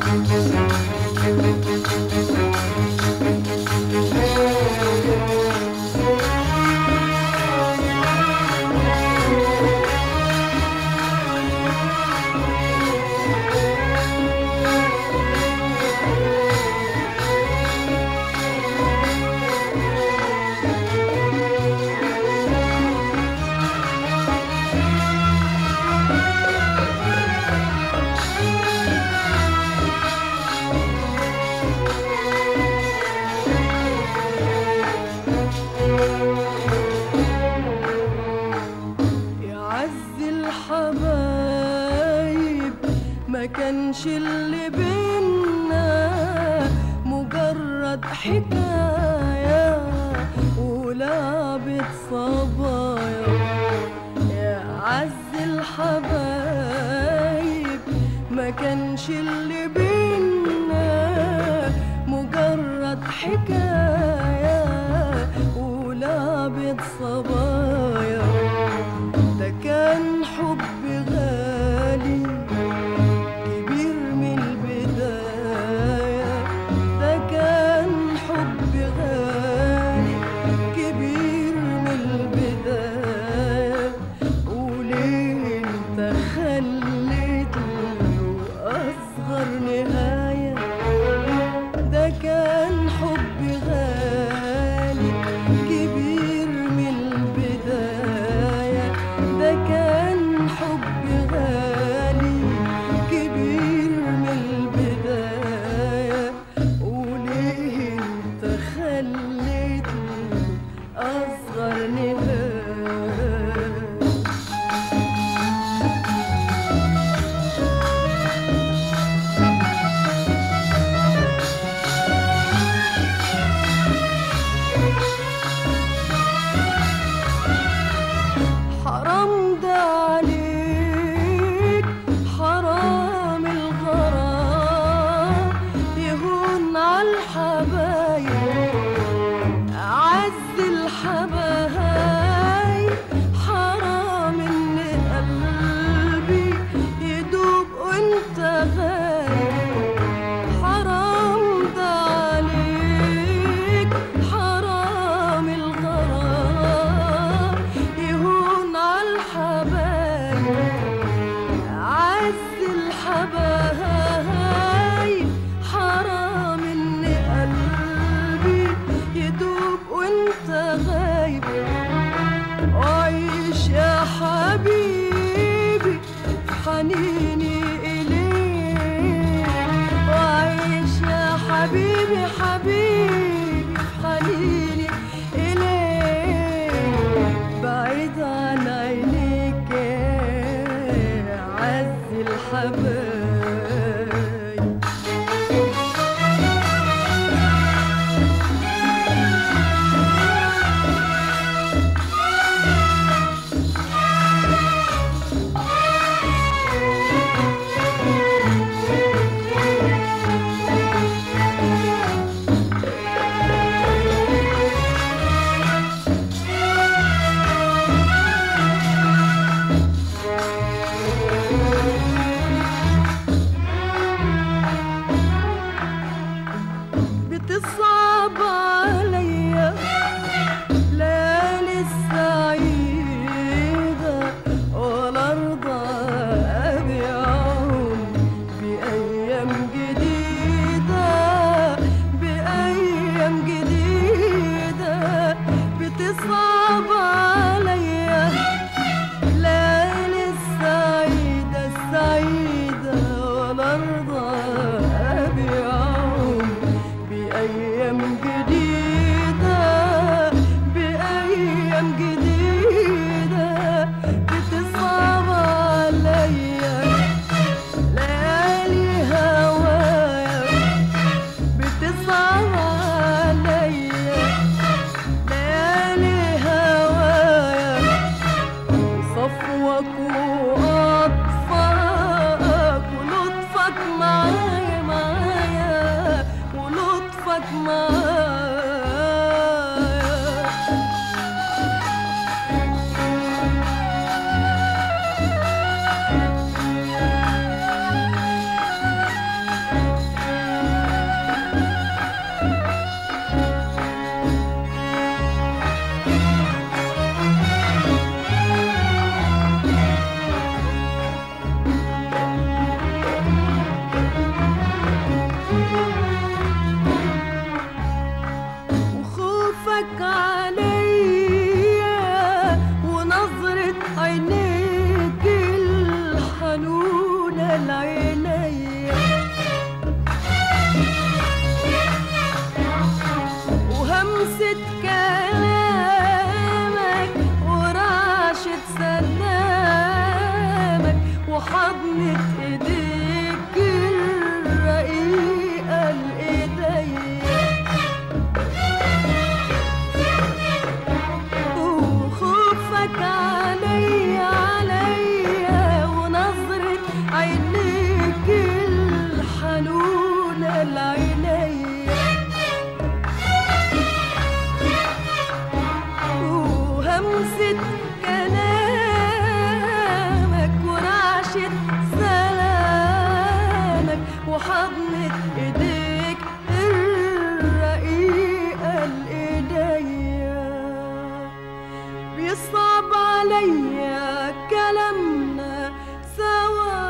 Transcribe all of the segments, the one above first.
يعز الحبايب ما كانش اللي بينا مجرد حكاية ولعبة صبايا يا عز الحبايب ما كانش اللي بينا مجرد حكاية ولعبة صبايا ده كان حب غالي كبير من البداية ده كان حب غالي كبير من البداية وليه انت خليت له أصغر نهاية ده كان حب غالي كبير من البداية ده كان حب غالي كبير من البداية وليه انت خليته أصغر نهاية حرام ده عليك حرام الغرام يهون عالحبايب عز الحبايب حرام ان قلبي يدوب وانت غايب حرام ده عليك حرام الغرام يهون عالحبايب عز الحبايب حرام ان قلبي يدوب وانت غايب عيش يا حبيبي في حنيني إليك وعيش يا حبيبي حبيبي في حنيني إليك بعيد عن عينيك يا عز الحبايب بتصعب عليا ليالي السعيدة ولا أرضى أبيعهم بأيام جديدة بأيام جديدة بتصعب عليا ليالي السعيدة السعيدة ولا أرضى أبيعهم بأيام جديدة بأيام جديدة بتصعب عليا ليالي هوايا بتصعب عليا ليالي هوايا صفوك وأطفالك ولطفك معايا معايا ولطفك معايا وحضنة ايديك الرقيقة لإيديا بيصعب عليا كلامنا سوا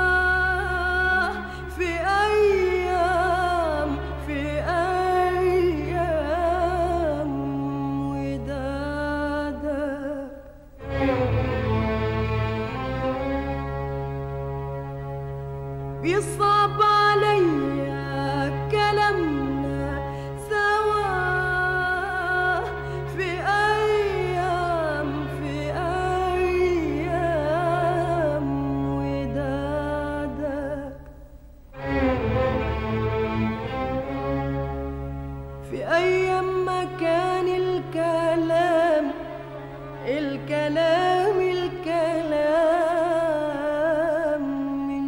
في أيام في أيام ودادك بيصعب عليا كلامنا سوا في أيام في أيام ودادك في أيام ما كان الكلام الكلام الكلام من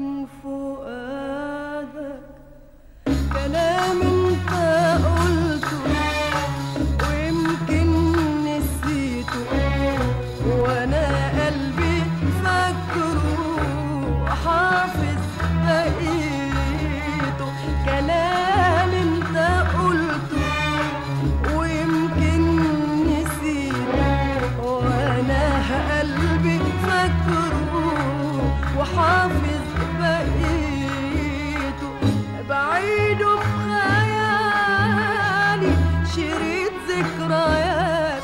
فؤادك كلام انت قلته ويمكن نسيته وانا قلبي فاكره حافظ بقيته كلام انت قلته ويمكن نسيته وانا قلبي فاكره وحافظ بقيته بعيده بخيالي شريط ذكريات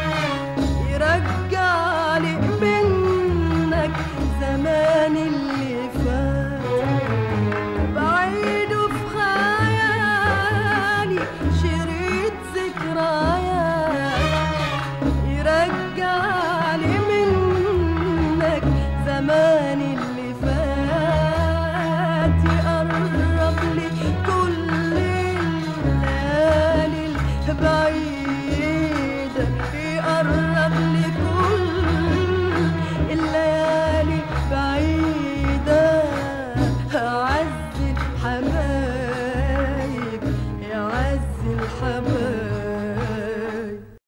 يرجع لي منك زمان اللي فات بعيده في خيالي شريط ذكريات يرجع لي منك زمان اللي فات يقرب لي كل الليالي البعيد